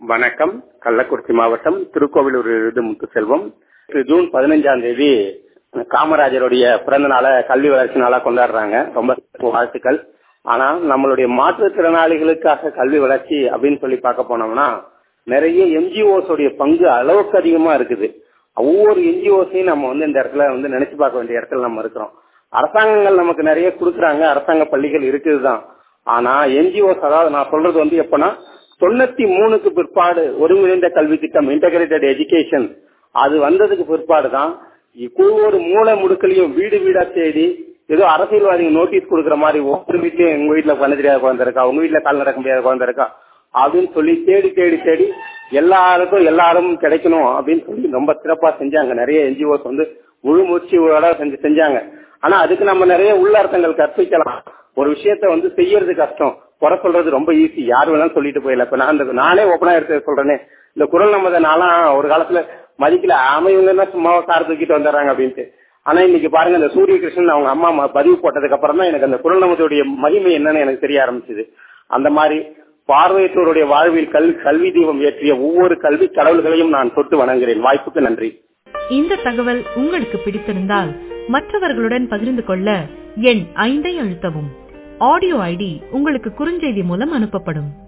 வணக்கம் கள்ளக்குறிச்சி மாவட்டம் திருக்கோவிலூர் இருந்து முத்துசெல்வம் இது ஜூன் பதினஞ்சாம் தேதி காமராஜருடைய பிறந்த நாளை கல்வி வளர்ச்சி நாளா கொண்டாடுறாங்க ரொம்ப வாழ்த்துக்கள் ஆனா நம்மளுடைய மாற்றுத்திறனாளிகளுக்காக கல்வி வளர்ச்சி அப்படின்னு சொல்லி பார்க்க போனோம்னா நிறைய என்ஜிஓஸ் உடைய பங்கு அளவுக்கு அதிகமா இருக்குது ஒவ்வொரு என்ஜிஓஸையும் நம்ம வந்து இந்த இடத்துல வந்து நினைச்சு பார்க்க வேண்டிய இடத்துல நம்ம இருக்கிறோம் அரசாங்கங்கள் நமக்கு நிறைய கொடுக்குறாங்க அரசாங்க பள்ளிகள் இருக்குதுதான் ஆனா என்ஜிஓஸ் அதாவது நான் சொல்றது வந்து எப்பனா தொண்ணூத்தி மூணுக்கு பிற்பாடு ஒருங்கிணைந்த கல்வி திட்டம் இன்டகிரேட்டட் எஜுகேஷன் அது வந்ததுக்கு பிற்பாடு தான் ஒவ்வொரு மூளை முடுக்கலையும் வீடு வீடா தேடி ஏதோ அரசியல்வாதிகள் நோட்டீஸ் கொடுக்குற மாதிரி ஒவ்வொரு வீட்லயும் உங்க வீட்டுல குழந்தை தெரியாத குழந்தை இருக்கா உங்க வீட்டுல கால் நடக்க முடியாத குழந்தை இருக்கா அப்படின்னு சொல்லி தேடி தேடி தேடி எல்லாருக்கும் எல்லாரும் கிடைக்கணும் அப்படின்னு சொல்லி ரொம்ப சிறப்பா செஞ்சாங்க நிறைய என்ஜிஓஸ் வந்து முழு மூச்சியோட செஞ்சு செஞ்சாங்க ஆனா அதுக்கு நம்ம நிறைய உள்ளர்த்தங்கள் கற்பிக்கலாம் ஒரு விஷயத்த வந்து செய்யறது கஷ்டம் குறை சொல்றது ரொம்ப ஈஸி யார் வேணாலும் சொல்லிட்டு போயிடல இப்ப நான் இந்த நானே ஓப்பனா எடுத்து சொல்றேனே இந்த குரல் நம்ம நான்லாம் ஒரு காலத்துல மதிக்கல அமைவங்க சும்மா கார் தூக்கிட்டு வந்துடுறாங்க அப்படின்ட்டு ஆனா இன்னைக்கு பாருங்க இந்த சூரிய கிருஷ்ணன் அவங்க அம்மா பதிவு போட்டதுக்கு அப்புறம் தான் எனக்கு அந்த குரல் நமதுடைய மகிமை என்னன்னு எனக்கு தெரிய ஆரம்பிச்சது அந்த மாதிரி பார்வையற்றோருடைய வாழ்வில் கல் கல்வி தீபம் ஏற்றிய ஒவ்வொரு கல்வி கடவுள்களையும் நான் தொட்டு வணங்குகிறேன் வாய்ப்புக்கு நன்றி இந்த தகவல் உங்களுக்கு பிடித்திருந்தால் மற்றவர்களுடன் பகிர்ந்து கொள்ள எண் ஐந்தை அழுத்தவும் ஆடியோ ஐடி உங்களுக்கு குறுஞ்செய்தி மூலம் அனுப்பப்படும்